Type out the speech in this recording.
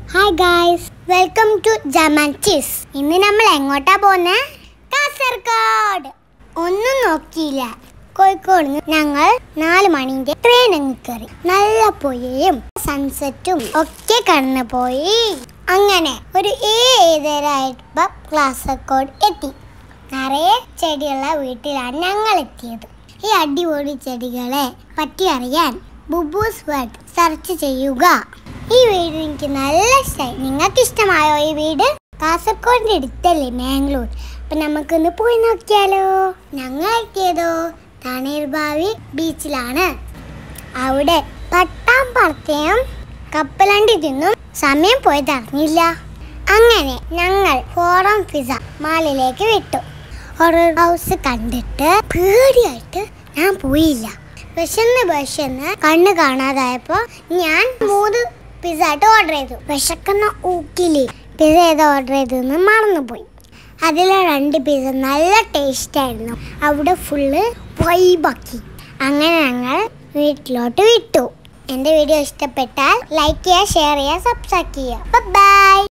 hi guys welcome to ജമാൻചീസ് ഇന്ന് നമ്മൾ എങ്ങോട്ടാ പോന്നെ കാസർഗോഡ് ഒന്നും നോക്കിയില്ല കോഴിക്കോട് നിന്ന് ഞങ്ങൾ നാല് മണിന്റെ ട്രെയിൻ കയറി നല്ല പുഴയും സൺസെറ്റും ഒക്കെ കടന്നു പോയി അങ്ങനെ ഒരു ഏഴരായപ്പോ കാസർഗോഡ് എത്തി നിറയെ ചെടിയുള്ള വീട്ടിലാണ് ഞങ്ങൾ എത്തിയത് ഈ അടിപൊളി ചെടികളെ പറ്റി അറിയാൻ ബുബൂസ് വേർഡ് സെർച്ച് ചെയ്യുക ഈ വീട് എനിക്ക് നല്ല ഇഷ്ടമായി നിങ്ങൾക്ക് ഇഷ്ടമായോ ഈ വീട് കാസർഗോഡിന്റെ അടുത്തല്ലേ മാംഗ്ലൂർ അപ്പൊ നമുക്കൊന്ന് പോയി നോക്കിയാലോ ഞങ്ങൾ എത്തിയതോ തണ്ണീർബാവി ബീച്ചിലാണ് അവിടെ പട്ടാം പറത്തേയും കപ്പലണ്ടി തിന്നും സമയം പോയത് അറിഞ്ഞില്ല അങ്ങനെ ഞങ്ങൾ ഫോറം ഫിസ മാളിലേക്ക് വിട്ടു ഹൊറർ ഹൗസ് കണ്ടിട്ട് പേടിയായിട്ട് ഞാൻ പോയില്ല വിശന്ന് വിശന്ന് കണ്ണ് കാണാതായപ്പോ ഞാൻ മൂന്ന് പിസ്സ ആയിട്ട് ഓർഡർ ചെയ്തു വിശക്കുന്ന ഊക്കില് പിസ്സ ഏത് ഓർഡർ ചെയ്തെന്ന് മറന്നുപോയി അതിലെ രണ്ട് പിസ്സ നല്ല ടേസ്റ്റ് ആയിരുന്നു അവിടെ ഫുള്ള് വൈബാക്കി അങ്ങനെ ഞങ്ങൾ വീട്ടിലോട്ട് വിട്ടു എൻ്റെ വീഡിയോ ഇഷ്ടപ്പെട്ടാൽ ലൈക്ക് ചെയ്യുക ഷെയർ ചെയ്യുക സബ്സ്ക്രൈബ് ചെയ്യുക ബൈ